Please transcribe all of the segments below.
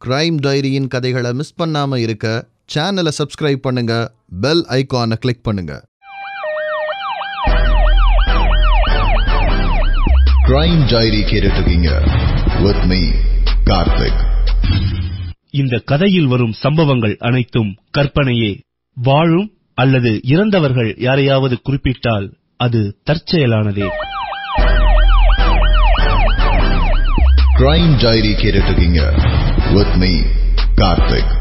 Crime டைரியின் கதைகளை miss பண்ணாம இருக்க சேனலை சப்ஸ்கிரைப் பண்ணுங்க பெல் ஐகானை கிளிக் பண்ணுங்க கிரைம் டைரி கேட்டுருக்கீங்க வித் மீ கார்த்திக் இந்த கதையில் வரும் சம்பவங்கள் அனைத்தும் கற்பனையே வாழும் அல்லது இறந்தவர்கள் யாரையாவது குறிப்பிட்டால் அது தற்செயலானதே கிரைம் டைரி கேட்டுருக்கீங்க வித் மீ கார்த்திக்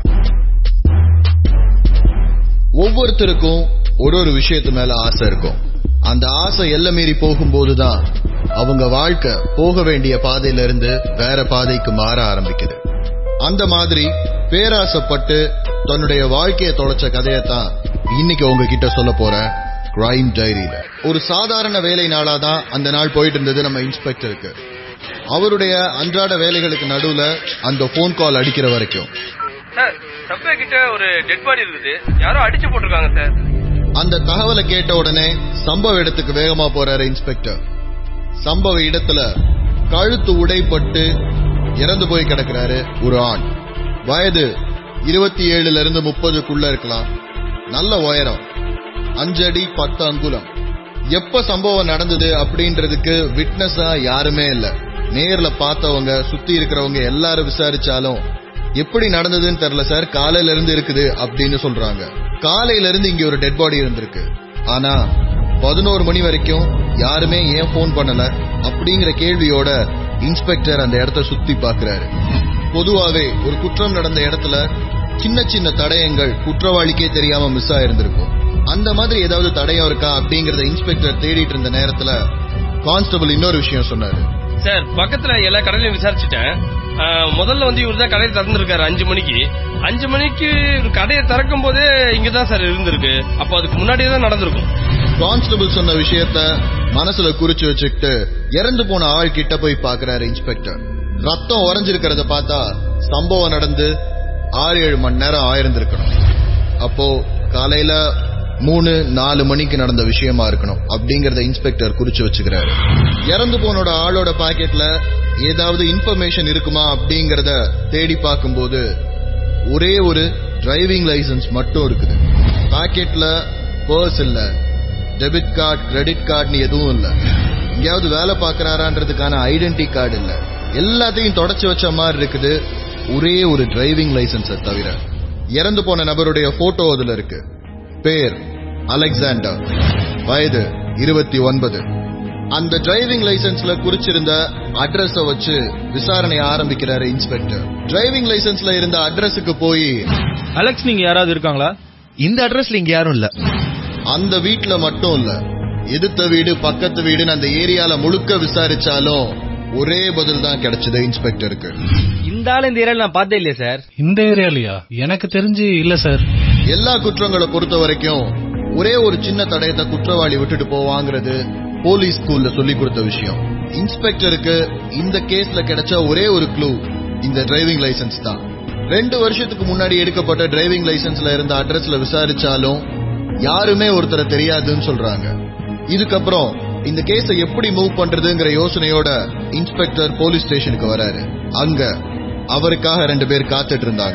ஒவ்வொருத்தருக்கும் ஒரு ஒரு விஷயத்து மேல ஆசை இருக்கும் அந்த ஆசை எல்லை மீறி போகும்போதுதான் அவங்க வாழ்க்கை போக வேண்டிய பாதையில இருந்து வேற பாதைக்கு மாற ஆரம்பிக்குது அந்த மாதிரி பேராசைப்பட்டு தன்னுடைய வாழ்க்கையை தொலைச்ச கதையத்தான் இன்னைக்கு உங்ககிட்ட சொல்ல போறேன் கிரைம் டைரியில ஒரு சாதாரண வேலை நாளாதான் அந்த நாள் போயிட்டு இருந்தது நம்ம இன்ஸ்பெக்டருக்கு அவருடைய அன்றாட வேலைகளுக்கு நடுவுல அந்த போன் கால் அடிக்கிற வரைக்கும் சார் சப்வே கிட்ட ஒரு டெட் பாடி இருக்குது யாரோ அடிச்சு போட்டிருக்காங்க சார் அந்த தகவலை கேட்ட உடனே சம்பவ இடத்துக்கு வேகமா போறாரு இன்ஸ்பெக்டர் சம்பவ இடத்துல கழுத்து உடைப்பட்டு இறந்து போய் கிடக்கிறாரு ஒரு ஆண் வயது இருபத்தி ஏழுல இருந்து முப்பதுக்குள்ள இருக்கலாம் நல்ல உயரம் அஞ்சடி பத்து அங்குலம் எப்ப சம்பவம் நடந்தது அப்படின்றதுக்கு விட்னஸா யாருமே இல்ல நேர்ல பார்த்தவங்க சுத்தி இருக்கிறவங்க எல்லாரும் விசாரிச்சாலும் எப்படி நடந்ததுன்னு தெரியல சார் காலையில இருந்து இருக்குது அப்படின்னு சொல்றாங்க காலையில இருந்து இங்க ஒரு டெட் பாடி இருந்திருக்கு ஆனா பதினோரு மணி வரைக்கும் யாருமே ஏன் போன் பண்ணல அப்படிங்கிற கேள்வியோட இன்ஸ்பெக்டர் அந்த இடத்த சுத்தி பாக்குறாரு பொதுவாவே ஒரு குற்றம் நடந்த இடத்துல சின்ன சின்ன தடயங்கள் குற்றவாளிக்கே தெரியாம மிஸ் ஆயிருந்திருக்கும் அந்த மாதிரி ஏதாவது தடயம் இருக்கா அப்படிங்கறத இன்ஸ்பெக்டர் தேடிட்டு இருந்த நேரத்துல கான்ஸ்டபிள் இன்னொரு விஷயம் சொன்னாரு சார் பக்கத்துல எல்லா கடையிலையும் விசாரிச்சுட்டேன் ஆ, முதல்ல வந்து இவர் தான் கடையை திறந்திருக்காரு அஞ்சு மணிக்கு அஞ்சு மணிக்கு இவர் கடையை திறக்கும் போதே இங்கதான் சார் இருந்திருக்கு அப்போ அதுக்கு முன்னாடியே தான் நடந்திருக்கும் கான்ஸ்டபிள் சொன்ன விஷயத்த மனசுல குறிச்சு வச்சுக்கிட்டு இறந்து போன ஆள் கிட்ட போய் பாக்குறாரு இன்ஸ்பெக்டர் ரத்தம் உறைஞ்சிருக்கிறத பார்த்தா சம்பவம் நடந்து ஆறு ஏழு மணி நேரம் ஆயிருந்திருக்கணும் அப்போ காலையில மூணு நாலு மணிக்கு நடந்த விஷயமா இருக்கணும் அப்படிங்கறத இன்ஸ்பெக்டர் குறிச்சு வச்சுக்கிறாரு இறந்து போனோட ஆளோட பாக்கெட்ல ஏதாவது இன்ஃபர்மேஷன் இருக்குமா அப்படிங்கறத தேடி பார்க்கும்போது ஒரே ஒரு டிரைவிங் லைசென்ஸ் மட்டும் இருக்குது பாக்கெட்ல பர்ஸ் இல்ல டெபிட் கார்டு கிரெடிட் கார்டுன்னு எதுவும் இல்ல எங்கேயாவது வேலை பார்க்கறாரான்றதுக்கான ஐடென்டி கார்டு இல்ல எல்லாத்தையும் தொடச்சு வச்ச மாதிரி இருக்குது ஒரே ஒரு டிரைவிங் லைசென்ஸை தவிர இறந்து போன நபருடைய போட்டோ அதுல இருக்கு பேர் அலெக்சாண்டர் வயது இருபத்தி ஒன்பது அந்த டிரைவிங் லைசென்ஸ்ல குறிச்சிருந்த அட்ரஸ வச்சு விசாரணை ஆரம்பிக்கிறாரு இன்ஸ்பெக்டர் டிரைவிங் லைசென்ஸ்ல இருந்த அட்ரஸுக்கு போய் அலெக்ஸ் நீங்க யாராவது இருக்காங்களா இந்த அட்ரஸ்ல இங்க யாரும் இல்ல அந்த வீட்ல மட்டும் இல்ல எதிர்த்த வீடு பக்கத்து வீடுன்னு அந்த ஏரியால முழுக்க விசாரிச்சாலும் ஒரே பதில் தான் கிடைச்சது இன்ஸ்பெக்டருக்கு இந்த ஆள் இந்த ஏரியால நான் பார்த்தே இல்லையே சார் இந்த ஏரியாலயா எனக்கு தெரிஞ்சு இல்ல சார் எல்லா குற்றங்களை பொறுத்த வரைக்கும் ஒரே ஒரு சின்ன தடயத்தை குற்றவாளி விட்டுட்டு போவாங்கிறது போலீஸ் ஸ்கூல்ல சொல்லி கொடுத்த விஷயம் இன்ஸ்பெக்டருக்கு இந்த கேஸ்ல கிடைச்ச ஒரே ஒரு க்ளூ இந்த டிரைவிங் லைசென்ஸ் தான் ரெண்டு வருஷத்துக்கு முன்னாடி எடுக்கப்பட்ட டிரைவிங் லைசென்ஸ்ல இருந்த அட்ரஸ்ல விசாரிச்சாலும் யாருமே ஒருத்தரை தெரியாதுன்னு சொல்றாங்க இதுக்கப்புறம் இந்த கேஸை எப்படி மூவ் பண்றதுங்கிற யோசனையோட இன்ஸ்பெக்டர் போலீஸ் ஸ்டேஷனுக்கு வராரு அங்க அவருக்காக ரெண்டு பேர் காத்துட்டு இருந்தாங்க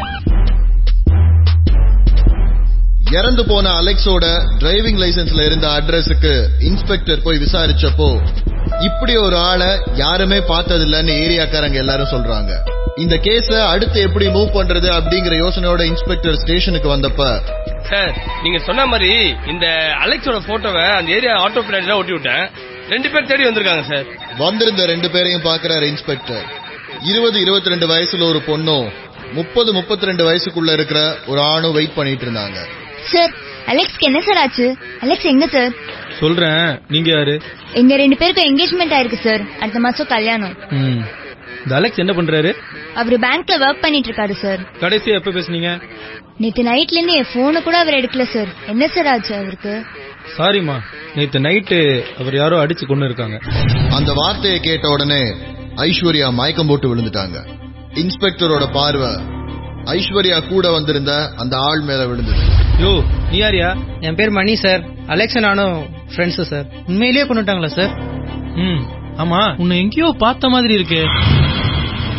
இறந்து போன அலெக்ஸோட டிரைவிங் லைசென்ஸ்ல இருந்த அட்ரஸுக்கு இன்ஸ்பெக்டர் போய் விசாரிச்சப்போ இப்படி ஒரு ஆளை யாருமே பார்த்ததில்லன்னு ஏரியாக்காரங்க எல்லாரும் சொல்றாங்க இந்த கேஸ அடுத்து எப்படி மூவ் பண்றது அப்படிங்கிற யோசனையோட இன்ஸ்பெக்டர் ஸ்டேஷனுக்கு வந்தப்ப சார் நீங்க சொன்ன மாதிரி இந்த அலெக்ஸோட போட்டோவை அந்த ஏரியா ஆட்டோ பிளான்ல ஒட்டி விட்டேன் ரெண்டு பேர் தேடி வந்திருக்காங்க சார் வந்திருந்த ரெண்டு பேரையும் பாக்குறாரு இன்ஸ்பெக்டர் இருபது இருபத்தி ரெண்டு வயசுல ஒரு பொண்ணும் முப்பது முப்பத்தி ரெண்டு வயசுக்குள்ள இருக்கிற ஒரு ஆணும் வெயிட் பண்ணிட்டு இருந்தாங்க சார் அலெக்ஸ்க்கு என்ன சார் ஆச்சு அலெக்ஸ் எங்க சார் சொல்றேன் நீங்க யாரு எங்க ரெண்டு பேருக்கும் என்கேஜ்மெண்ட் ஆயிருக்கு சார் அடுத்த மாசம் கல்யாணம் ம். இந்த அலெக்ஸ் என்ன பண்றாரு அவரு பேங்க்ல ஒர்க் பண்ணிட்டு இருக்காரு சார் கடைசியா எப்ப பேசுனீங்க நேத்து நைட்ல இருந்து என் போனை கூட அவர் எடுக்கல சார் என்ன சார் ஆச்சு அவருக்கு சாரிம்மா நேத்து நைட்டு அவர் யாரோ அடிச்சு கொண்டு இருக்காங்க அந்த வார்த்தையை கேட்ட உடனே ஐஸ்வர்யா மயக்கம் போட்டு விழுந்துட்டாங்க இன்ஸ்பெக்டரோட பார்வை ஐஸ்வர்யா கூட வந்திருந்த அந்த ஆள் மேல விழுந்தது யோ நீ யாரியா என் பேர் மணி சார் அலெக்ஸ் நானும் ஃப்ரெண்ட்ஸ் சார் உண்மையிலேயே கொண்டுட்டாங்களா சார் ம் ஆமா உன்னை எங்கேயோ பார்த்த மாதிரி இருக்கே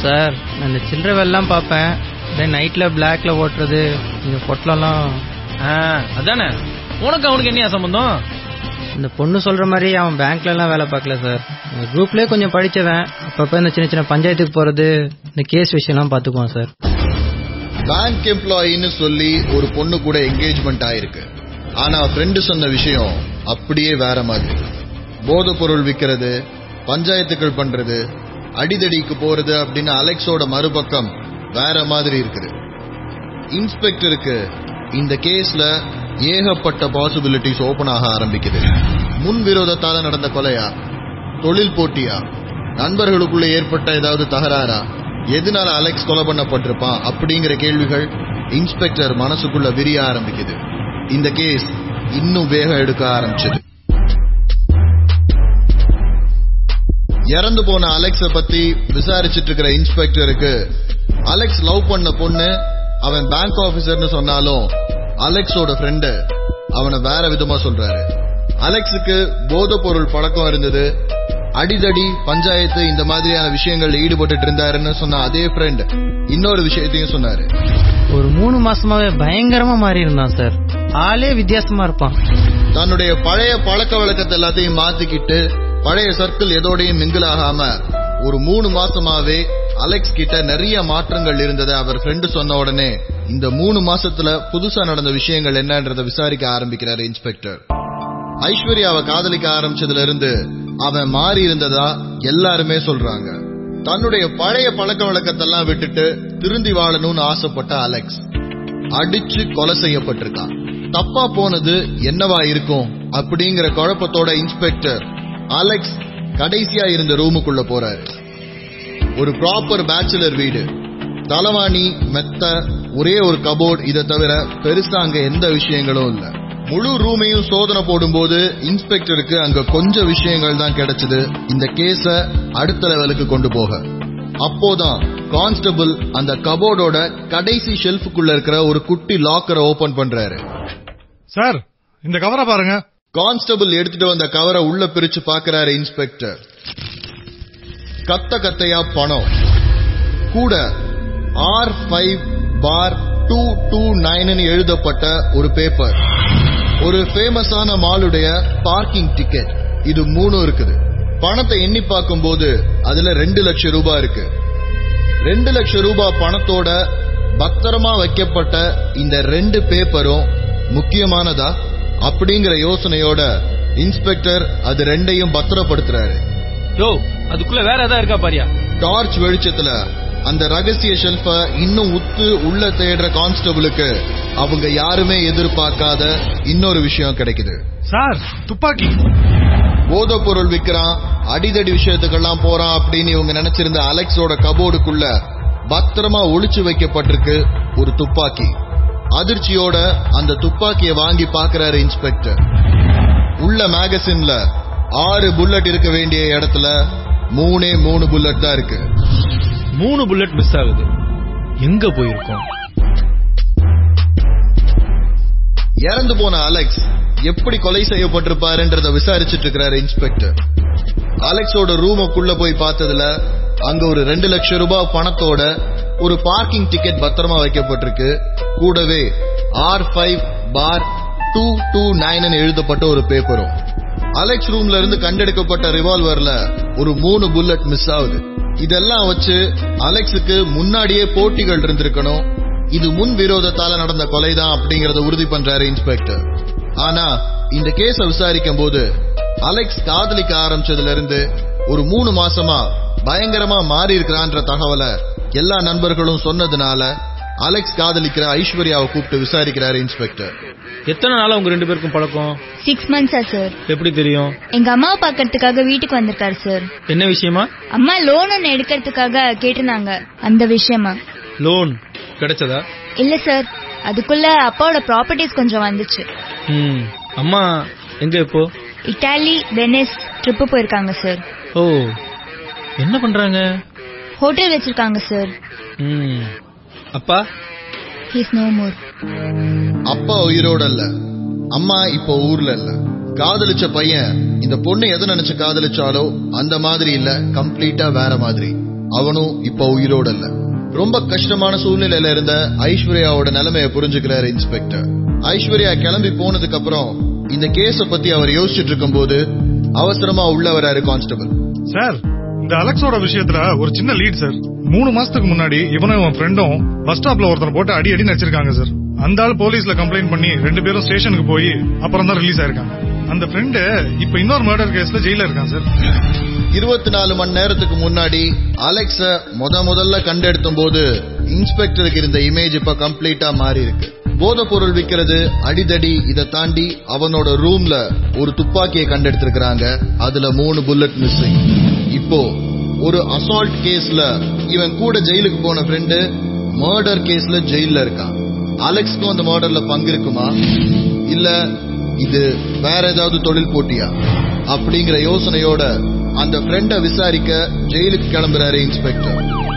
சார் நான் இந்த சில்லறை வேலைலாம் பார்ப்பேன் தென் நைட்டில் பிளாக்ல ஓட்டுறது இந்த பொட்டலம்லாம் ஆ, அதானே உனக்கு அவனுக்கு என்ன சம்பந்தம் இந்த பொண்ணு சொல்ற மாதிரி அவன் பேங்க்ல எல்லாம் வேலை பார்க்கல சார் இந்த குரூப்லயே கொஞ்சம் படிச்சவன் அப்பப்ப இந்த சின்ன சின்ன பஞ்சாயத்துக்கு போறது இந்த கேஸ் விஷயம்லாம் பார்த்துக்குவான் சார் பேங்க் எம்ப்ளாயின்னு சொல்லி ஒரு பொண்ணு கூட என்கேஜ்மெண்ட் ஆயிருக்கு ஆனா ஃப்ரெண்டு சொன்ன விஷயம் அப்படியே வேற மாதிரி போதைப் பொருள் விக்கிறது பஞ்சாயத்துக்கள் பண்றது அடிதடிக்கு போறது அப்படின்னு அலெக்ஸோட மறுபக்கம் வேற மாதிரி இருக்குது இன்ஸ்பெக்டருக்கு இந்த கேஸ்ல ஏகப்பட்ட பாசிபிலிட்டிஸ் ஓபன் ஆக ஆரம்பிக்குது முன் விரோதத்தால நடந்த கொலையா தொழில் போட்டியா நண்பர்களுக்குள்ள ஏற்பட்ட ஏதாவது தகராறா எதனால அலெக்ஸ் கொலை பண்ணப்பட்டிருப்பான் அப்படிங்கிற கேள்விகள் இன்ஸ்பெக்டர் மனசுக்குள்ள விரிய ஆரம்பிக்குது இந்த கேஸ் இன்னும் வேகம் எடுக்க ஆரம்பிச்சது இறந்து போன அலெக்ஸ பத்தி விசாரிச்சிட்டு இருக்கிற இன்ஸ்பெக்டருக்கு அலெக்ஸ் லவ் பண்ண பொண்ணு அவன் பேங்க் ஆபீசர்னு சொன்னாலும் அலெக்ஸோட ஃப்ரெண்டு அவனை வேற விதமா சொல்றாரு அலெக்ஸுக்கு போதைப் பொருள் பழக்கம் இருந்தது அடிதடி பஞ்சாயத்து இந்த மாதிரியான விஷயங்கள்ல ஈடுபட்டு இருந்தாருன்னு சொன்ன அதே ஃப்ரெண்ட் இன்னொரு விஷயத்தையும் சொன்னாரு ஒரு மூணு மாசமாவே பயங்கரமா மாறி இருந்தான் சார் ஆளே வித்தியாசமா இருப்பான் தன்னுடைய பழைய பழக்க வழக்கத்தை எல்லாத்தையும் மாத்திக்கிட்டு பழைய சர்க்கிள் எதோடையும் மிங்கிள் ஆகாம ஒரு மூணு மாசமாவே அலெக்ஸ் கிட்ட நிறைய மாற்றங்கள் இருந்ததை அவர் ஃப்ரெண்டு சொன்ன உடனே இந்த மூணு மாசத்துல புதுசா நடந்த விஷயங்கள் என்னன்றதை விசாரிக்க ஆரம்பிக்கிறாரு இன்ஸ்பெக்டர் ஐஸ்வர்யாவை காதலிக்க ஆரம்பிச்சதுல இருந்து அவன் மாறி இருந்ததா எல்லாருமே சொல்றாங்க தன்னுடைய பழைய பழக்க வழக்கத்தெல்லாம் விட்டுட்டு திருந்தி வாழணும்னு ஆசைப்பட்ட அலெக்ஸ் அடிச்சு கொலை செய்யப்பட்டிருக்கான் தப்பா போனது என்னவா இருக்கும் அப்படிங்கிற குழப்பத்தோட இன்ஸ்பெக்டர் அலெக்ஸ் கடைசியா இருந்த ரூமுக்குள்ள போறாரு ஒரு ப்ராப்பர் பேச்சுலர் வீடு தலவாணி மெத்த ஒரே ஒரு கபோர்ட் இதை தவிர பெருசா அங்க எந்த விஷயங்களும் இல்ல முழு ரூமையும் சோதனை போடும்போது இன்ஸ்பெக்டருக்கு அங்க கொஞ்சம் விஷயங்கள் தான் கிடைச்சது இந்த கேஸ அடுத்த லெவலுக்கு கொண்டு போக அப்போதான் கான்ஸ்டபிள் அந்த கபோர்டோட கடைசி ஷெல்ஃபுக்குள்ள இருக்கிற ஒரு குட்டி லாக்கரை ஓபன் பண்றாரு சார் இந்த கவரை பாருங்க கான்ஸ்டபிள் எடுத்துட்டு வந்த கவரை உள்ள பிரிச்சு பாக்குறாரு இன்ஸ்பெக்டர் கத்த கத்தையா பணம் கூட R five four two two nine எழுதப்பட்ட ஒரு பேப்பர் ஒரு ஃபேமஸான மாலுடைய பார்க்கிங் டிக்கெட் இது மூணும் இருக்குது பணத்தை எண்ணி பார்க்கும்போது அதுல ரெண்டு லட்சம் ரூபாய் இருக்கு ரெண்டு லட்சம் ரூபாய் பணத்தோட பத்திரமா வைக்கப்பட்ட இந்த ரெண்டு பேப்பரும் முக்கியமானதா அப்படிங்கிற யோசனையோட இன்ஸ்பெக்டர் அது ரெண்டையும் பத்திரப்படுத்துறாரு யோ அதுக்குள்ள வேற ஏதாவது இருக்கா பாரியா டார்ச் வெளிச்சத்துல அந்த ரகசிய ஷெல்ஃப இன்னும் உத்து உள்ள தேடுற கான்ஸ்டபிளுக்கு அவங்க யாருமே எதிர்பார்க்காத இன்னொரு விஷயம் கிடைக்குது சார் துப்பாக்கி போதைப் பொருள் விக்கிறான் அடிதடி விஷயத்துக்கெல்லாம் போறான் அப்படின்னு இவங்க நினைச்சிருந்த அலெக்ஸோட கபோர்டுக்குள்ள பத்திரமா ஒளிச்சு வைக்கப்பட்டிருக்கு ஒரு துப்பாக்கி அதிர்ச்சியோட அந்த துப்பாக்கியை வாங்கி பார்க்கறாரு இன்ஸ்பெக்டர் உள்ள மேகசின்ல ஆறு புல்லட் இருக்க வேண்டிய இடத்துல மூணே மூணு புல்லட் தான் இருக்கு மூணு புல்லட் மிஸ் ஆகுது எங்க போயிருக்கோம் இறந்து போன அலெக்ஸ் எப்படி கொலை செய்யப்பட்டிருப்பாருன்றத விசாரிச்சிட்டு இருக்கிறாரு இன்ஸ்பெக்டர் அலெக்ஸோட ரூமுக்குள்ள போய் பார்த்ததுல அங்க ஒரு ரெண்டு லட்சம் ரூபாய் பணத்தோட ஒரு பார்க்கிங் டிக்கெட் பத்திரமா வைக்கப்பட்டிருக்கு கூடவே R five four two two nine எழுதப்பட்ட ஒரு பேப்பரும் அலெக்ஸ் ரூம்ல இருந்து கண்டெடுக்கப்பட்ட ரிவால்வர்ல ஒரு மூணு புல்லட் மிஸ் ஆகுது இதெல்லாம் வச்சு அலெக்ஸுக்கு முன்னாடியே போட்டிகள் இருந்திருக்கணும் இது முன் விரோதத்தால நடந்த கொலைதான் அப்படிங்கறத உறுதி பண்றாரு இன்ஸ்பெக்டர் ஆனா இந்த கேஸ விசாரிக்கும் போது அலெக்ஸ் காதலிக்க ஆரம்பிச்சதுல இருந்து ஒரு மூணு மாசமா பயங்கரமா மாறி இருக்கிறான்ற தகவலை எல்லா நண்பர்களும் சொன்னதுனால அலெக்ஸ் காதலிக்கிற ஐஸ்வர்யாவை கூப்பிட்டு விசாரிக்கிறாரு இன்ஸ்பெக்டர் எத்தனை நாளா உங்க ரெண்டு பேருக்கும் பழக்கம் சிக்ஸ் மந்த்ஸா சார் எப்படி தெரியும் எங்க அம்மாவை பாக்கறதுக்காக வீட்டுக்கு வந்திருக்காரு சார் என்ன விஷயமா அம்மா லோன் ஒன்னு எடுக்கிறதுக்காக கேட்டிருந்தாங்க அந்த விஷயமா லோன் கிடைச்சதா இல்ல சார் அதுக்குள்ள அப்பாவோட ப்ராப்பர்ட்டிஸ் கொஞ்சம் வந்துச்சு ம் அம்மா எங்க இப்போ இட்டாலி வெனிஸ் ட்ரிப்பு போயிருக்காங்க சார் ஓ என்ன பண்றாங்க ஹோட்டல் வச்சிருக்காங்க சார் ம் அப்பா ஹீஸ் நோ மோர் அப்பா உயிரோட இல்ல அம்மா இப்போ ஊர்ல இல்ல காதலிச்ச பையன் இந்த பொண்ணு எதை நினைச்சு காதலிச்சாலோ அந்த மாதிரி இல்ல கம்ப்ளீட்டா வேற மாதிரி அவனும் இப்ப உயிரோட இல்ல ரொம்ப கஷ்டமான சூழ்நிலையில இருந்த ஐஸ்வர்யாவோட நிலைமைய புரிஞ்சுக்கிறாரு இன்ஸ்பெக்டர் ஐஸ்வர்யா கிளம்பி போனதுக்கு அப்புறம் இந்த கேஸ பத்தி அவர் யோசிச்சுட்டு இருக்கும்போது அவசரமா உள்ள வராரு கான்ஸ்டபிள் சார் இந்த அலெக்ஸோட விஷயத்துல ஒரு சின்ன லீட் சார் மூணு மாசத்துக்கு முன்னாடி இவனும் இவன் ஃப்ரெண்டும் பஸ் ஸ்டாப்ல ஒருத்தர் போட்டு அடி அடி நடிச்சிருக்காங்க சார் அந்த ஆள் போலீஸ்ல கம்ப்ளைண்ட் பண்ணி ரெண்டு பேரும் ஸ்டேஷனுக்கு போய் அப்புறம் தான் ரிலீஸ் ஆயிருக்காங்க அந்த ஃப்ரெண்டு இப்ப இன்னொரு மர்டர் கேஸ்ல ஜெயில இருக்கான் சார் இருபத்தி நாலு மணி நேரத்துக்கு முன்னாடி அலெக்ஸ முத முதல்ல கண்டெடுத்தும் போது இன்ஸ்பெக்டருக்கு இருந்த இமேஜ் இப்ப கம்ப்ளீட்டா மாறி இருக்கு போதைப் பொருள் விக்கிறது அடிதடி இதை தாண்டி அவனோட ரூம்ல ஒரு துப்பாக்கியை கண்டெடுத்திருக்கிறாங்க அதுல மூணு புல்லட் மிஸ்ஸிங் இப்போ ஒரு அசால்ட் கேஸ்ல இவன் கூட ஜெயிலுக்கு போன ஃப்ரெண்டு மர்டர் கேஸ்ல ஜெயில்ல இருக்கான் அலெக்ஸ்க்கும் அந்த மர்டர்ல பங்கு இருக்குமா இல்ல இது வேற ஏதாவது தொழில் போட்டியா அப்படிங்கிற யோசனையோட அந்த ஃப்ரெண்ட விசாரிக்க ஜெயிலுக்கு கிளம்புறாரு இன்ஸ்பெக்டர்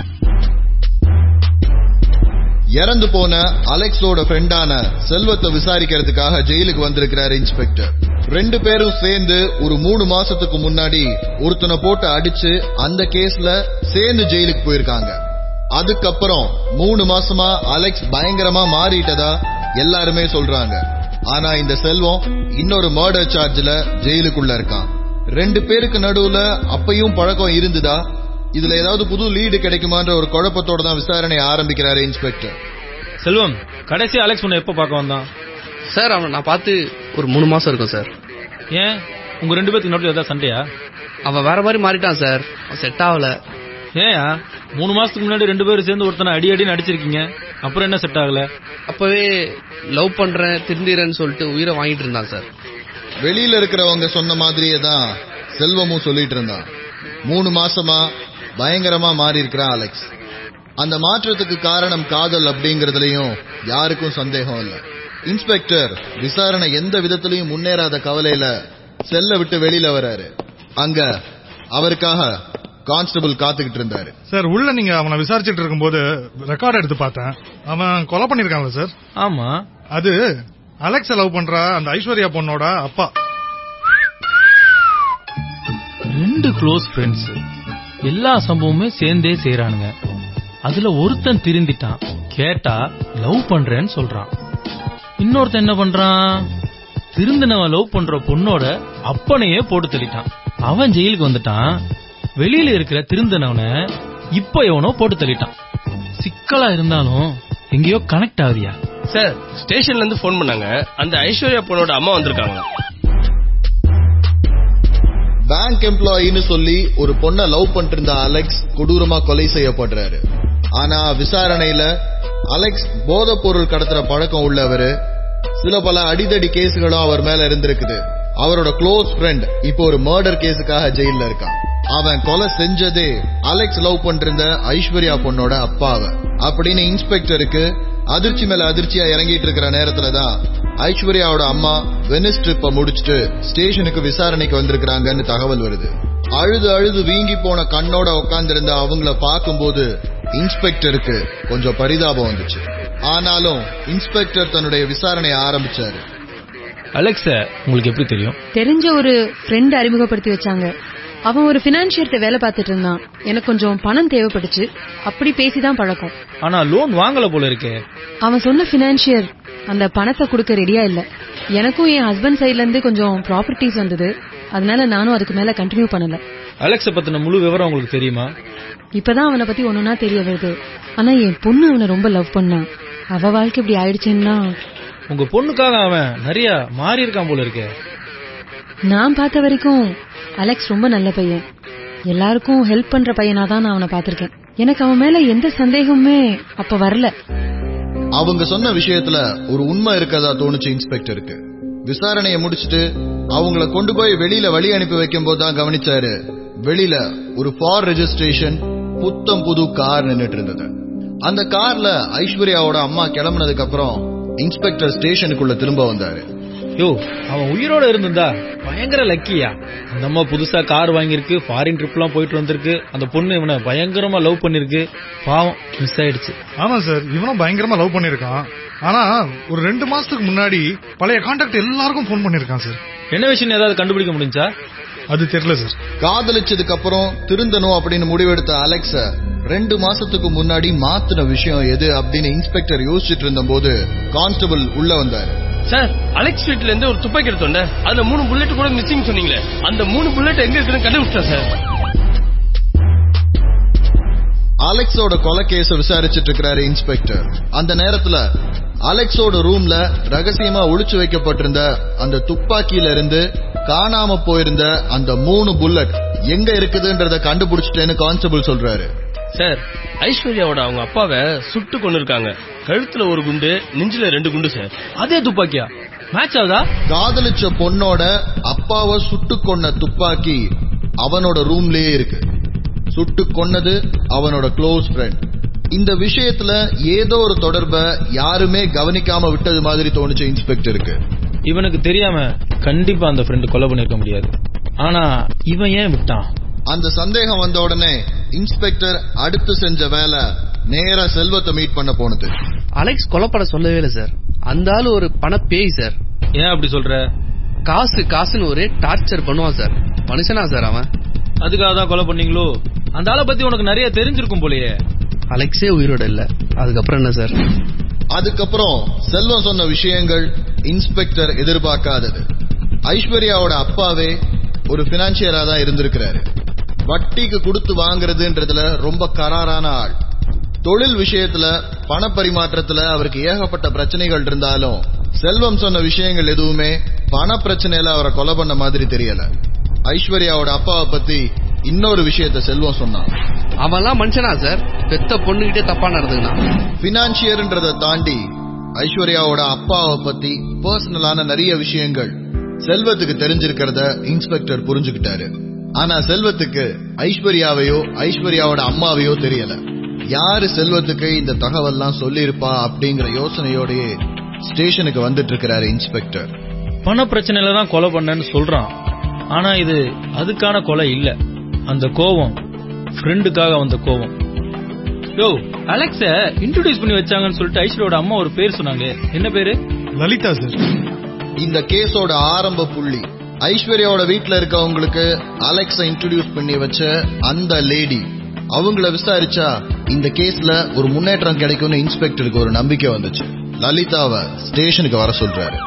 இறந்து போன அலெக்ஸோட ஃப்ரெண்டான செல்வத்தை விசாரிக்கிறதுக்காக ஜெயிலுக்கு வந்திருக்கிறாரு இன்ஸ்பெக்டர் ரெண்டு பேரும் சேர்ந்து ஒரு மூணு மாசத்துக்கு முன்னாடி ஒருத்தனை போட்டு அடிச்சு அந்த கேஸ்ல சேர்ந்து ஜெயிலுக்கு போயிருக்காங்க அதுக்கப்புறம் மூணு மாசமா அலெக்ஸ் பயங்கரமா மாறிட்டதா எல்லாருமே சொல்றாங்க ஆனா இந்த செல்வம் இன்னொரு மர்டர் சார்ஜ்ல ஜெயிலுக்குள்ள இருக்கான் ரெண்டு பேருக்கு நடுவுல அப்பையும் பழக்கம் இருந்துதா இதுல ஏதாவது புது லீடு கிடைக்குமான்ற ஒரு குழப்பத்தோட தான் விசாரணை ஆரம்பிக்கிறாரு இன்ஸ்பெக்டர் செல்வம் கடைசி அலெக்ஸ் உன்னை எப்போ பார்க்க வந்தான் சார் அவன் நான் பார்த்து ஒரு மூணு மாசம் இருக்கும் சார் ஏன் உங்க ரெண்டு பேருக்கு நடுவில் ஏதாவது சண்டையா அவன் வேற மாதிரி மாறிட்டான் சார் அவன் செட் ஆகல ஏயா மூணு மாசத்துக்கு முன்னாடி ரெண்டு பேரும் சேர்ந்து ஒருத்தனை அடி அடின்னு அடிச்சிருக்கீங்க அப்புறம் என்ன செட் ஆகல அப்பவே லவ் பண்றேன் திருந்திரேன்னு சொல்லிட்டு உயிரை வாங்கிட்டு இருந்தான் சார் வெளியில இருக்கிறவங்க சொன்ன மாதிரியே தான் செல்வமும் சொல்லிட்டு இருந்தான் மூணு மாசமா பயங்கரமா மாறி இருக்கிறான் அலெக்ஸ் அந்த மாற்றத்துக்கு காரணம் காதல் அப்படிங்கறதுலயும் யாருக்கும் சந்தேகம் இல்ல இன்ஸ்பெக்டர் விசாரணை எந்த விதத்திலையும் முன்னேறாத கவலையில செல்ல விட்டு வெளியில வராரு அங்க அவருக்காக கான்ஸ்டபிள் காத்துக்கிட்டு இருந்தாரு சார் உள்ள நீங்க அவனை விசாரிச்சிட்டு இருக்கும்போது ரெக்கார்ட் எடுத்து பார்த்தேன் அவன் கொலை பண்ணிருக்கான்ல சார் ஆமா அது அலெக்ஸ லவ் பண்ற அந்த ஐஸ்வர்யா பொண்ணோட அப்பா ரெண்டு க்ளோஸ் ஃப்ரெண்ட்ஸ் எல்லா சம்பவமுமே சேர்ந்தே செய்யறானுங்க அதுல ஒருத்தன் திருந்திட்டான் கேட்டா லவ் பண்றேன்னு சொல்றான் இன்னொருத்தன் என்ன பண்றான் திருந்தினவன் லவ் பண்ற பொண்ணோட அப்பனையே போட்டு தள்ளிட்டான் அவன் ஜெயிலுக்கு வந்துட்டான் வெளியில இருக்கிற திருந்தினவனை இப்ப எவனோ போட்டு தள்ளிட்டான் சிக்கலா இருந்தாலும் எங்கேயோ கனெக்ட் ஆகுதியா சார் ஸ்டேஷன்ல இருந்து ஃபோன் பண்ணாங்க அந்த ஐஸ்வர்யா பொண்ணோட அம்மா வந்திருக்காங்க பேங்க் எம்ப்ளாயின்னு சொல்லி ஒரு பொண்ண லவ் பண்ணிட்டு இருந்த அலெக்ஸ் கொடூரமா கொலை செய்யப்படுறாரு ஆனா விசாரணையில அலெக்ஸ் போதைப் பொருள் கடத்துற பழக்கம் உள்ளவரு சில பல அடிதடி கேஸுகளும் அவர் மேல இருந்திருக்குது அவரோட க்ளோஸ் ஃப்ரெண்ட் இப்போ ஒரு மர்டர் கேஸுக்காக ஜெயில்ல இருக்கான் அவன் கொலை செஞ்சதே அலெக்ஸ் லவ் பண்ணிருந்த ஐஸ்வர்யா பொண்ணோட அப்பாவ அப்படின்னு இன்ஸ்பெக்டருக்கு அதிர்ச்சி மேல அதிர்ச்சியா இறங்கிட்டு இருக்கிற நேரத்துல தான் ஐஸ்வர்யாவோட அம்மா வெனிஸ் ட்ரிப்ப முடிச்சுட்டு ஸ்டேஷனுக்கு விசாரணைக்கு வந்திருக்கிறாங்கன்னு தகவல் வருது அழுது அழுது வீங்கி போன கண்ணோட உட்கார்ந்திருந்த அவங்கள பார்க்கும்போது இன்ஸ்பெக்டருக்கு கொஞ்சம் பரிதாபம் வந்துச்சு ஆனாலும் இன்ஸ்பெக்டர் தன்னுடைய விசாரணையை ஆரம்பிச்சாரு அலெக்ஸ உங்களுக்கு எப்படி தெரியும் தெரிஞ்ச ஒரு ஃப்ரெண்ட் அறிமுகப்படுத்தி வச்சாங்க அவன் ஒரு பினான்சியர்ட்ட வேலை பார்த்துட்டு இருந்தான் எனக்கு கொஞ்சம் பணம் தேவைப்பட்டுச்சு அப்படி பேசிதான் பழக்கம் ஆனா லோன் வாங்கல போல இருக்கே அவன் சொன்ன பினான்சியர் அந்த பணத்தை கொடுக்க ரெடியா இல்ல எனக்கும் என் ஹஸ்பண்ட் சைடுல இருந்து கொஞ்சம் ப்ராப்பர்ட்டிஸ் வந்தது அதனால நானும் அதுக்கு மேல கண்டினியூ பண்ணல அலெக்ஸ பத்தின முழு விவரம் உங்களுக்கு தெரியுமா இப்பதான் அவனை பத்தி ஒண்ணுனா தெரிய வருது ஆனா என் பொண்ணு அவனை ரொம்ப லவ் பண்ணான் அவ வாழ்க்கை இப்படி ஆயிடுச்சுன்னா உங்க பொண்ணுக்காக அவன் நிறைய மாறி இருக்கான் போல இருக்கே நான் பார்த்த வரைக்கும் அலெக்ஸ் ரொம்ப நல்ல பையன் எல்லாருக்கும் ஹெல்ப் பண்ற பையனா தான் நான் அவனை பார்த்திருக்கேன் எனக்கு அவன் மேல எந்த சந்தேகமுமே அப்ப வரல அவங்க சொன்ன விஷயத்துல ஒரு உண்மை இருக்கதா தோணுச்சு இன்ஸ்பெக்டருக்கு விசாரணையை முடிச்சிட்டு அவங்கள கொண்டு போய் வெளியில வழி அனுப்பி வைக்கும் போது தான் கவனிச்சாரு வெளியில ஒரு ஃபார் ரெஜிஸ்ட்ரேஷன் புத்தம் புது கார் நின்னுட்டு இருந்தது அந்த கார்ல ஐஸ்வர்யாவோட அம்மா கிளம்புனதுக்கு அப்புறம் இன்ஸ்பெக்டர் ஸ்டேஷனுக்குள்ள திரும்ப வந்தாரு யோ அவன் உயிரோட இருந்திருந்தா பயங்கர லக்கியா அந்த அம்மா புதுசா கார் வாங்கியிருக்கு ஃபாரின் ட்ரிப் எல்லாம் போயிட்டு வந்திருக்கு அந்த பொண்ணு இவனை பயங்கரமா லவ் பண்ணிருக்கு பாவம் மிஸ் ஆயிடுச்சு ஆமா சார் இவனும் பயங்கரமா லவ் பண்ணிருக்கான் ஆனா ஒரு ரெண்டு மாசத்துக்கு முன்னாடி பழைய கான்டாக்ட் எல்லாருக்கும் ஃபோன் பண்ணிருக்கான் சார் என்ன விஷயம் ஏதாவது கண்டுபிடிக்க முடிஞ்சா அது தெரியல சார் காதலிச்சதுக்கு அப்புறம் திருந்தணும் அப்படின்னு முடிவெடுத்த அலெக்ஸ ரெண்டு மாசத்துக்கு முன்னாடி மாத்தின விஷயம் எது அப்படின்னு இன்ஸ்பெக்டர் யோசிச்சுட்டு இருந்தபோது கான்ஸ்டபிள் உள்ள வந்தாரு சார் அலெக்ஸ் வீட்ல இருந்து ஒரு துப்பாக்கி எடுத்தோண்ட அதுல மூணு புல்லட் கூட மிஸ்ஸிங் சொன்னீங்களே அந்த மூணு புல்லட் எங்க இருக்குன்னு கண்டுபிடிச்சேன் சார் அலெக்ஸோட கொலை கேஸ விசாரிச்சிட்டு இருக்கிறாரு இன்ஸ்பெக்டர் அந்த நேரத்துல அலெக்ஸோட ரூம்ல ரகசியமா ஒளிச்சு வைக்கப்பட்டிருந்த அந்த துப்பாக்கியில இருந்து காணாம போயிருந்த அந்த மூணு புல்லட் எங்க இருக்குதுன்றத கண்டுபிடிச்சிட்டேன்னு கான்ஸ்டபிள் சொல்றாரு சார் ஐஸ்வர்யாவோட அவங்க அப்பாவை சுட்டு கொண்டு இருக்காங்க கழுத்துல ஒரு குண்டு நெஞ்சில ரெண்டு குண்டு சார் அதே துப்பாக்கியா மேட்ச் ஆகுதா காதலிச்ச பொண்ணோட அப்பாவை சுட்டு கொன்ன துப்பாக்கி அவனோட ரூம்லயே இருக்கு சுட்டு கொன்னது அவனோட க்ளோஸ் ஃப்ரெண்ட் இந்த விஷயத்துல ஏதோ ஒரு தொடர்பை யாருமே கவனிக்காம விட்டது மாதிரி தோணுச்சு இன்ஸ்பெக்டருக்கு இவனுக்கு தெரியாம கண்டிப்பா அந்த ஃப்ரெண்டு கொலை பண்ணிருக்க முடியாது ஆனா இவன் ஏன் விட்டான் அந்த சந்தேகம் வந்த உடனே இன்ஸ்பெக்டர் அடுத்து செஞ்ச வேலை நேரா செல்வத்தை மீட் பண்ண போனது அலெக்ஸ் கொலைப்பட சொல்லவே இல்லை சார் அந்த ஆளு ஒரு பணப்பேய் சார் ஏன் அப்படி சொல்ற காசு காசுன்னு ஒரே டார்ச்சர் பண்ணுவான் சார் மனுஷனா சார் அவன் அதுக்காக தான் கொலை பண்ணீங்களோ அந்த ஆளை பத்தி உனக்கு நிறைய தெரிஞ்சிருக்கும் போலயே அலெக்ஸே உயிரோட இல்ல அதுக்கப்புறம் என்ன சார் அதுக்கப்புறம் செல்வம் சொன்ன விஷயங்கள் இன்ஸ்பெக்டர் எதிர்பார்க்காதது ஐஸ்வர்யாவோட அப்பாவே ஒரு பினான்சியரா தான் இருந்திருக்கிறாரு வட்டிக்கு கொடுத்து வாங்குறதுன்றதுல ரொம்ப கராரான ஆள் தொழில் விஷயத்துல பண பரிமாற்றத்துல அவருக்கு ஏகப்பட்ட பிரச்சனைகள் இருந்தாலும் செல்வம் சொன்ன விஷயங்கள் எதுவுமே பண பிரச்சனையில அவரை கொலை பண்ண மாதிரி தெரியல ஐஸ்வர்யாவோட அப்பாவை பத்தி இன்னொரு விஷயத்த செல்வம் சொன்னான் அவன்லாம் மனுஷனா சார் பெத்த பொண்ணுகிட்டே தப்பா நடந்துக்கினான் பினான்சியர்ன்றதை தாண்டி ஐஸ்வர்யாவோட அப்பாவை பத்தி பர்சனலான நிறைய விஷயங்கள் செல்வத்துக்கு தெரிஞ்சிருக்கிறத இன்ஸ்பெக்டர் புரிஞ்சுக்கிட்டாரு ஆனா செல்வத்துக்கு ஐஸ்வர்யாவையோ ஐஸ்வர்யாவோட அம்மாவையோ தெரியல யாரு செல்வத்துக்கு இந்த தகவல்லாம் சொல்லியிருப்பா அப்படிங்கிற யோசனையோடயே ஸ்டேஷனுக்கு வந்துட்டு இருக்கிறாரு இன்ஸ்பெக்டர் பண பிரச்சனையில தான் கொலை பண்ணேன்னு சொல்றான் ஆனா இது அதுக்கான கொலை இல்ல அந்த கோவம் ஃப்ரெண்டுக்காக வந்த கோவம் யோ அலெக்ஸ இன்ட்ரோடியூஸ் பண்ணி வச்சாங்கன்னு சொல்லிட்டு ஐஸ்வர்யோட அம்மா ஒரு பேர் சொன்னாங்களே என்ன பேரு லலிதா சார் இந்த கேஸோட ஆரம்ப புள்ளி ஐஸ்வர்யாவோட வீட்ல இருக்கவங்களுக்கு அலெக்ஸ இன்ட்ரோடியூஸ் பண்ணி வச்ச அந்த லேடி அவங்கள விசாரிச்சா இந்த கேஸ்ல ஒரு முன்னேற்றம் கிடைக்கும்னு இன்ஸ்பெக்டருக்கு ஒரு நம்பிக்கை வந்துச்சு லலிதாவை ஸ்டேஷனுக்கு வர சொல்றாரு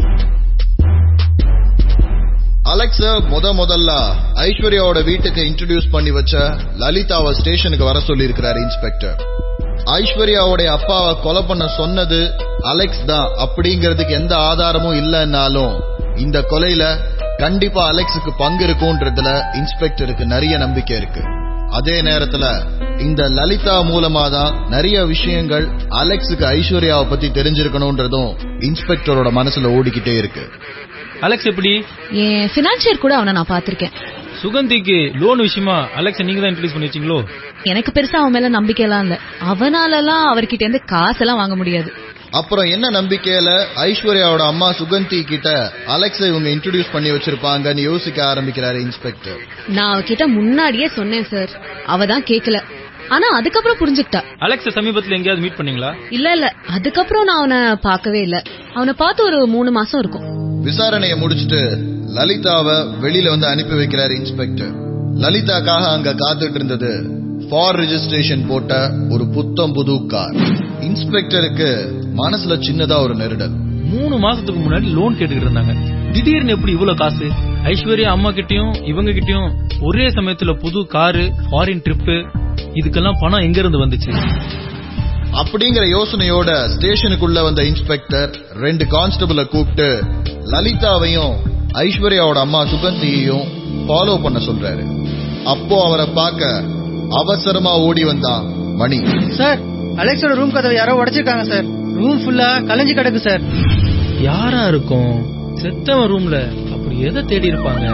அலெக்ஸ முத முதல்ல ஐஸ்வர்யாவோட வீட்டுக்கு இன்ட்ரோடியூஸ் பண்ணி வச்ச லலிதாவை ஸ்டேஷனுக்கு வர சொல்லி இருக்கிறாரு இன்ஸ்பெக்டர் ஐஸ்வர்யாவோட அப்பாவை கொலை பண்ண சொன்னது அலெக்ஸ் தான் அப்படிங்கிறதுக்கு எந்த ஆதாரமும் இல்லைன்னாலும் இந்த கொலையில கண்டிப்பா அலெக்ஸுக்கு பங்கு இருக்கும்ன்றதுல இன்ஸ்பெக்டருக்கு நிறைய நம்பிக்கை இருக்கு அதே நேரத்துல இந்த லலிதா மூலமா தான் நிறைய விஷயங்கள் அலெக்ஸுக்கு ஐஸ்வர்யாவை பத்தி தெரிஞ்சிருக்கணும்ன்றதும் இன்ஸ்பெக்டரோட மனசுல ஓடிக்கிட்டே இருக்கு அலெக்ஸ் எப்படி என் பினான்சியர் கூட அவனை நான் பாத்திருக்கேன் சுகந்திக்கு லோன் விஷயமா அலெக்ஸ் நீங்க தான் இன்ட்ரோடியூஸ் பண்ணி வச்சீங்களோ எனக்கு பெருசா அவன் மேல நம்பிக்கை எல்லாம் இல்ல அவனாலலாம் அவர்கிட்ட இருந்து காசெல்லாம் வாங்க முடியாது அப்புறம் என்ன நம்பிக்கையில ஐஸ்வர்யாவோட அம்மா சுகந்தி கிட்ட அலெக்ஸை இவங்க இன்ட்ரோடியூஸ் பண்ணி வச்சிருப்பாங்கன்னு யோசிக்க ஆரம்பிக்கிறாரு இன்ஸ்பெக்டர் நான் அவகிட்ட முன்னாடியே சொன்னேன் சார் அவ தான் கேக்கல ஆனா அதுக்கப்புறம் புரிஞ்சுக்கிட்டா அலெக்ஸ் சமீபத்துல எங்கேயாவது மீட் பண்ணீங்களா இல்ல இல்ல அதுக்கப்புறம் நான் அவனை பார்க்கவே இல்ல அவனை பார்த்து ஒரு மூணு மாசம் இருக்கும் விசாரணையை முடிச்சிட்டு லலிதாவை வெளியில வந்து அனுப்பி வைக்கிறாரு இன்ஸ்பெக்டர் லலிதாக்காக அங்க காத்துட்டு இருந்தது ஃபார் ரெஜிஸ்ட்ரேஷன் போட்ட ஒரு புத்தம் புது கார் இன்ஸ்பெக்டருக்கு மனசுல சின்னதா ஒரு நெருடல் மூணு மாசத்துக்கு முன்னாடி லோன் கேட்டுக்கிட்டு இருந்தாங்க திடீர்னு எப்படி இவ்வளவு காசு ஐஸ்வர்யா அம்மா கிட்டயும் இவங்க கிட்டயும் ஒரே சமயத்துல புது காரு ஃபாரின் ட்ரிப்பு இதுக்கெல்லாம் பணம் எங்க இருந்து வந்துச்சு அப்படிங்கிற யோசனையோட ஸ்டேஷனுக்குள்ள வந்த இன்ஸ்பெக்டர் ரெண்டு கான்ஸ்டபிள கூப்பிட்டு லலிதாவையும் ஐஸ்வர்யாவோட அம்மா சுகந்தியையும் ஃபாலோ பண்ண சொல்றாரு அப்போ அவரை பார்க்க அவசரமா ஓடி வந்தான் மணி சார் அலெக்ஸோட ரூம் கதவை யாரோ உடைச்சிருக்காங்க சார் ரூம் ஃபுல்லா கலைஞ்சு கிடக்கு சார் யாரா இருக்கும் செத்தவன் ரூம்ல அப்படி எதை தேடி இருப்பாங்க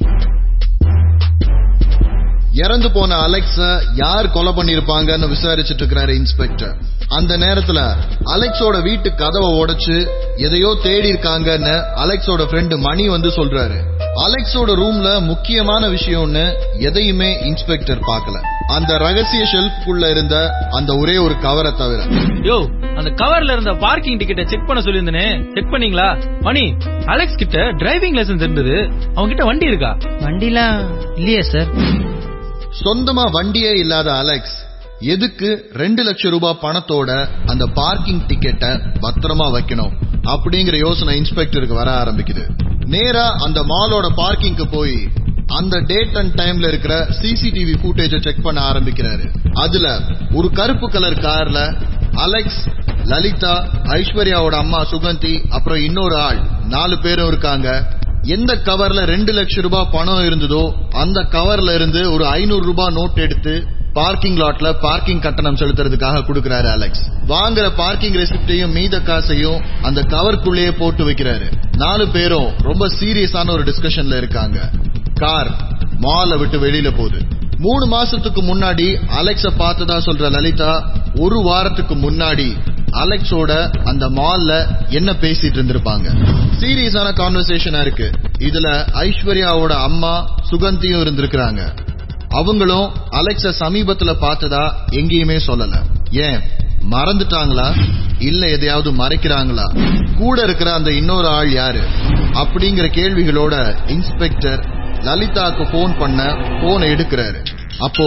இறந்து போன அலெக்ஸ யார் கொலை பண்ணிருப்பாங்கன்னு விசாரிச்சுட்டு இருக்கிறாரு இன்ஸ்பெக்டர் அந்த நேரத்துல அலெக்ஸோட வீட்டு கதவை உடைச்சு எதையோ தேடி இருக்காங்கன்னு அலெக்ஸோட ஃப்ரெண்டு மணி வந்து சொல்றாரு அலெக்ஸோட ரூம்ல முக்கியமான விஷயம்னு எதையுமே இன்ஸ்பெக்டர் பார்க்கல அந்த ரகசிய ஷெல்ஃப்குள்ள இருந்த அந்த ஒரே ஒரு கவரை தவிர யோ அந்த கவர்ல இருந்த பார்க்கிங் டிக்கெட்டை செக் பண்ண சொல்லியிருந்தனே செக் பண்ணீங்களா மணி அலெக்ஸ் கிட்ட டிரைவிங் லைசென்ஸ் இருந்தது அவங்க கிட்ட வண்டி இருக்கா வண்டிலாம் இல்லையே சார் சொந்தமா வண்டியே இல்லாத அலெக்ஸ் எதுக்கு ரெண்டு லட்சம் ரூபாய் பணத்தோட அந்த பார்க்கிங் டிக்கெட்டை பத்திரமா வைக்கணும் அப்படிங்கிற யோசனை இன்ஸ்பெக்டருக்கு வர ஆரம்பிக்குது நேரா அந்த மாலோட பார்க்கிங்க்கு போய் அந்த டேட் அண்ட் டைம்ல இருக்கிற சிசிடிவி ஃபுட்டேஜ செக் பண்ண ஆரம்பிக்கிறாரு அதுல ஒரு கருப்பு கலர் கார்ல அலெக்ஸ் லலிதா ஐஸ்வர்யாவோட அம்மா சுகந்தி அப்புறம் இன்னொரு ஆள் நாலு பேரும் இருக்காங்க எந்த கவர்ல ரெண்டு லட்சம் ரூபாய் பணம் இருந்ததோ அந்த கவர்ல இருந்து ஒரு ஐநூறு ரூபாய் நோட் எடுத்து பார்க்கிங் லாட்ல பார்க்கிங் கட்டணம் செலுத்துறதுக்காக கொடுக்கறாரு அலெக்ஸ் வாங்குற பார்க்கிங் ரெசிப்டையும் மீத காசையும் அந்த கவருக்குள்ளேயே போட்டு வைக்கிறாரு நாலு பேரும் ரொம்ப சீரியஸான ஒரு டிஸ்கஷன்ல இருக்காங்க கார் மாலை விட்டு வெளியில போகுது மூணு மாசத்துக்கு முன்னாடி அலெக்ஸ பார்த்ததா சொல்ற லலிதா ஒரு வாரத்துக்கு முன்னாடி அலெக்ஸோட அந்த மால்ல என்ன பேசிட்டு இருந்திருப்பாங்க சீரியஸான கான்வர்சேஷனா இருக்கு இதுல ஐஸ்வர்யாவோட அம்மா சுகந்தியும் இருந்திருக்கிறாங்க அவங்களும் அலெக்ஸ சமீபத்துல பார்த்ததா எங்கேயுமே சொல்லல ஏன் மறந்துட்டாங்களா இல்ல எதையாவது மறைக்கிறாங்களா கூட இருக்கிற அந்த இன்னொரு ஆள் யாரு அப்படிங்கிற கேள்விகளோட இன்ஸ்பெக்டர் லலிதாக்கு போன் பண்ண போனை எடுக்கிறாரு அப்போ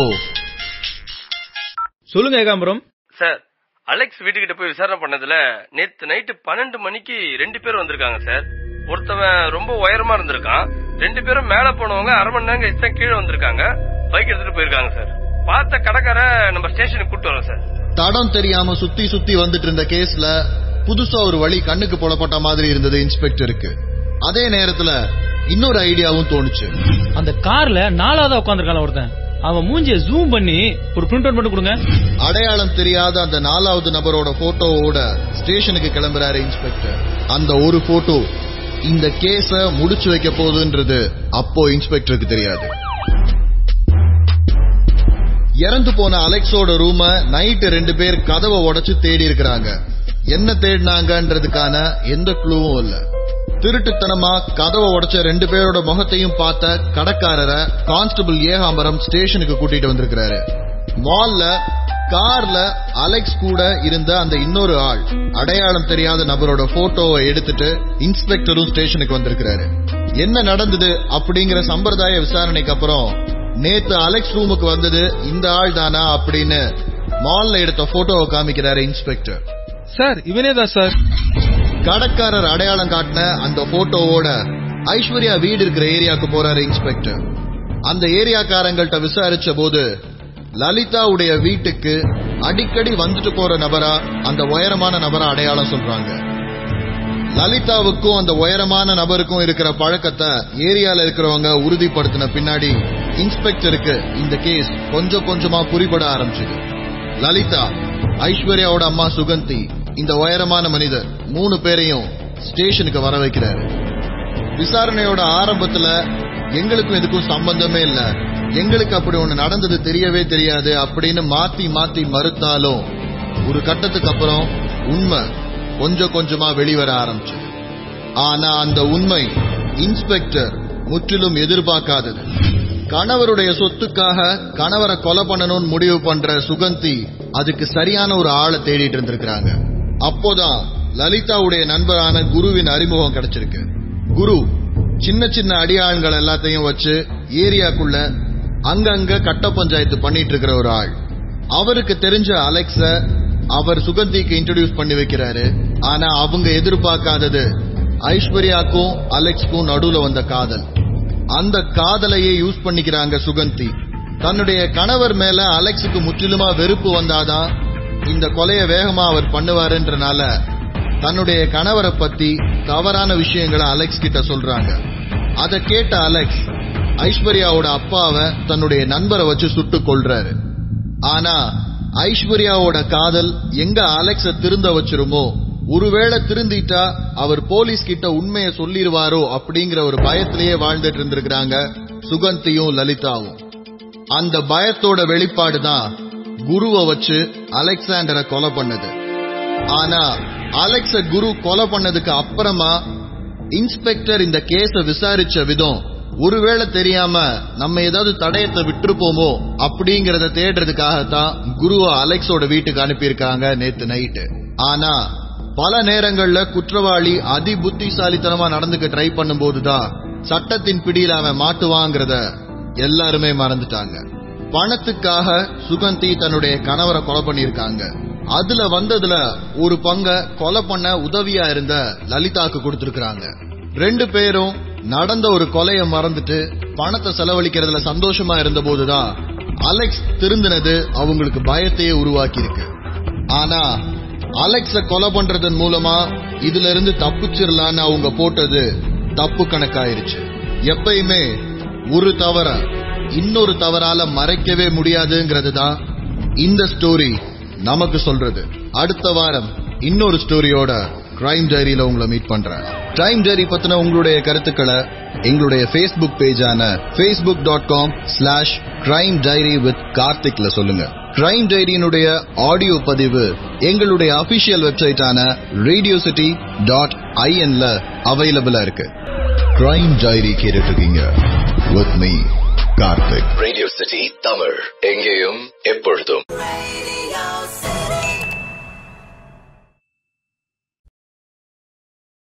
சொல்லுங்க ஏகாம்பரம் சார் அலெக்ஸ் வீட்டுக்கிட்ட போய் விசாரணை பண்ணதுல நேத்து நைட்டு பன்னெண்டு மணிக்கு ரெண்டு பேர் வந்திருக்காங்க சார் ஒருத்தவன் ரொம்ப உயரமா இருந்திருக்கான் ரெண்டு பேரும் மேல போனவங்க அரை மணி நேரம் கழிச்சு தான் கீழே வந்திருக்காங்க பைக் எடுத்துட்டு போயிருக்காங்க சார் பார்த்த கடைக்கார நம்ம ஸ்டேஷனுக்கு கூட்டு வரோம் சார் தடம் தெரியாம சுத்தி சுத்தி வந்துட்டு இருந்த கேஸ்ல புதுசா ஒரு வழி கண்ணுக்கு புலப்பட்ட மாதிரி இருந்தது இன்ஸ்பெக்டருக்கு அதே நேரத்துல இன்னொரு ஐடியாவும் தோணுச்சு அந்த கார்ல நாலாவதா உட்காந்துருக்கான ஒருத்தன் அவன் மூஞ்சிய ஜூம் பண்ணி ஒரு பிரிண்ட் அவுட் மட்டும் கொடுங்க அடையாளம் தெரியாத அந்த நாலாவது நபரோட போட்டோவோட ஸ்டேஷனுக்கு கிளம்புறாரு இன்ஸ்பெக்டர் அந்த ஒரு போட்டோ இந்த கேஸ முடிச்சு வைக்க போகுதுன்றது அப்போ இன்ஸ்பெக்டருக்கு தெரியாது இறந்து போன அலெக்ஸோட ரூம நைட்டு ரெண்டு பேர் கதவை உடைச்சு தேடி இருக்கிறாங்க என்ன தேடினாங்கன்றதுக்கான எந்த க்ளூவும் இல்ல திருட்டுத்தனமா கதவை உடைச்ச ரெண்டு பேரோட முகத்தையும் பார்த்த கடக்காரரை கான்ஸ்டபிள் ஏகாம்பரம் ஸ்டேஷனுக்கு கூட்டிட்டு வந்திருக்கிறாரு மால்ல கார்ல அலெக்ஸ் கூட இருந்த அந்த இன்னொரு ஆள் அடையாளம் தெரியாத நபரோட போட்டோவை எடுத்துட்டு இன்ஸ்பெக்டரும் ஸ்டேஷனுக்கு வந்திருக்கிறாரு என்ன நடந்தது அப்படிங்கிற சம்பிரதாய விசாரணைக்கு அப்புறம் நேத்து அலெக்ஸ் ரூமுக்கு வந்தது இந்த ஆள் தானா அப்படின்னு மால்ல எடுத்த போட்டோவை காமிக்கிறாரு இன்ஸ்பெக்டர் சார் இவனே தான் சார் கடற்காரர் அடையாளம் காட்டின அந்த போட்டோவோட ஐஸ்வர்யா வீடு இருக்கிற ஏரியாக்கு போறாரு இன்ஸ்பெக்டர் அந்த ஏரியாக்காரங்கள்ட்ட விசாரிச்ச போது லலிதாவுடைய வீட்டுக்கு அடிக்கடி வந்துட்டு போற நபரா அந்த உயரமான நபரா அடையாளம் சொல்றாங்க லலிதாவுக்கும் அந்த உயரமான நபருக்கும் இருக்கிற பழக்கத்தை ஏரியால இருக்கிறவங்க உறுதிப்படுத்தின பின்னாடி இன்ஸ்பெக்டருக்கு இந்த கேஸ் கொஞ்சம் கொஞ்சமா புரிபட ஆரம்பிச்சது லலிதா ஐஸ்வர்யாவோட அம்மா சுகந்தி இந்த உயரமான மனிதர் மூணு பேரையும் ஸ்டேஷனுக்கு வர வைக்கிறாரு விசாரணையோட ஆரம்பத்துல எங்களுக்கும் இதுக்கும் சம்பந்தமே இல்ல எங்களுக்கு அப்படி ஒண்ணு நடந்தது தெரியவே தெரியாது அப்படின்னு மாத்தி மாத்தி மறுத்தாலும் ஒரு கட்டத்துக்கு அப்புறம் உண்மை கொஞ்சம் கொஞ்சமா வெளிவர ஆரம்பிச்சது ஆனா அந்த உண்மை இன்ஸ்பெக்டர் முற்றிலும் எதிர்பார்க்காதது கணவருடைய சொத்துக்காக கணவரை கொலை பண்ணணும்னு முடிவு பண்ற சுகந்தி அதுக்கு சரியான ஒரு ஆளை தேடிட்டு இருந்திருக்கிறாங்க அப்போதான் லலிதாவுடைய நண்பரான குருவின் அறிமுகம் கிடைச்சிருக்கு குரு சின்ன சின்ன அடியாள்கள் எல்லாத்தையும் வச்சு ஏரியாக்குள்ள அங்கங்க கட்ட பஞ்சாயத்து பண்ணிட்டு இருக்கிற ஒரு ஆள் அவருக்கு தெரிஞ்ச அலெக்ஸ அவர் சுகந்திக்கு இன்ட்ரடியூஸ் பண்ணி வைக்கிறாரு ஆனா அவங்க எதிர்பார்க்காதது ஐஸ்வர்யாக்கும் அலெக்ஸ்க்கும் நடுவுல வந்த காதல் அந்த காதலையே யூஸ் பண்ணிக்கிறாங்க சுகந்தி தன்னுடைய கணவர் மேல அலெக்ஸுக்கு முற்றிலுமா வெறுப்பு வந்தாதான் இந்த கொலைய வேகமா அவர் பண்ணுவாருன்றனால தன்னுடைய கணவரை பத்தி தவறான விஷயங்களை அலெக்ஸ் கிட்ட சொல்றாங்க அதை கேட்ட அலெக்ஸ் ஐஸ்வர்யாவோட அப்பாவை தன்னுடைய நண்பரை வச்சு சுட்டு கொள்றாரு ஆனா ஐஸ்வர்யாவோட காதல் எங்க அலெக்ஸ திருந்த வச்சிருமோ ஒருவேளை திருந்திட்டா அவர் போலீஸ் கிட்ட உண்மையை சொல்லிடுவாரோ அப்படிங்கிற ஒரு பயத்திலேயே வாழ்ந்துட்டு இருந்திருக்கிறாங்க சுகந்தியும் லலிதாவும் அந்த பயத்தோட வெளிப்பாடு தான் குருவை வச்சு அலெக்சாண்டரை கொலை பண்ணது ஆனா அலெக்ஸ குரு கொலை பண்ணதுக்கு அப்புறமா இன்ஸ்பெக்டர் இந்த கேஸ விசாரிச்ச விதம் ஒருவேளை தெரியாம நம்ம ஏதாவது தடயத்தை விட்டுருப்போமோ அப்படிங்கறத தேடுறதுக்காகத்தான் குருவை அலெக்ஸோட வீட்டுக்கு அனுப்பியிருக்காங்க நேத்து நைட்டு ஆனா பல நேரங்கள்ல குற்றவாளி அதி புத்திசாலித்தனமா நடந்துக்க ட்ரை பண்ணும்போதுதான் சட்டத்தின் பிடியில் அவன் மாட்டுவாங்கிறத எல்லாருமே மறந்துட்டாங்க பணத்துக்காக சுகந்தி தன்னுடைய கணவரை கொலை பண்ணிருக்காங்க அதுல வந்ததுல ஒரு பங்க கொலை பண்ண உதவியா இருந்த லலிதாக்கு கொடுத்திருக்காங்க ரெண்டு பேரும் நடந்த ஒரு கொலைய மறந்துட்டு பணத்தை செலவழிக்கிறதுல சந்தோஷமா இருந்த போதுதான் அலெக்ஸ் திருந்தினது அவங்களுக்கு பயத்தையே உருவாக்கி இருக்கு ஆனா அலெக்ஸ கொலை பண்றதன் மூலமா இதுல இருந்து தப்பிச்சிடலான்னு அவங்க போட்டது தப்பு கணக்காயிருச்சு எப்பயுமே ஒரு தவற இன்னொரு தவறால மறைக்கவே முடியாதுங்கிறது தான் இந்த ஸ்டோரி நமக்கு சொல்றது அடுத்த வாரம் இன்னொரு ஸ்டோரியோட கிரைம் டைரியில உங்களை மீட் பண்றேன் கிரைம் டைரி பத்தின உங்களுடைய கருத்துக்களை எங்களுடைய ஃபேஸ்புக் பேஜான Facebook dot com slash crime diary with கார்த்திக்ல சொல்லுங்க கிரைம் டைரியினுடைய ஆடியோ பதிவு எங்களுடைய அபிஷியல் வெப்சைட்டான ரேடியோ சிட்டி டாட் ஐஎன்ல அவைலபிளா இருக்கு கிரைம் டைரி கேட்டுட்டு இருக்கீங்க with me Karthik radio city Tamil எங்கேயும் எப்பொழுதும் Radio City.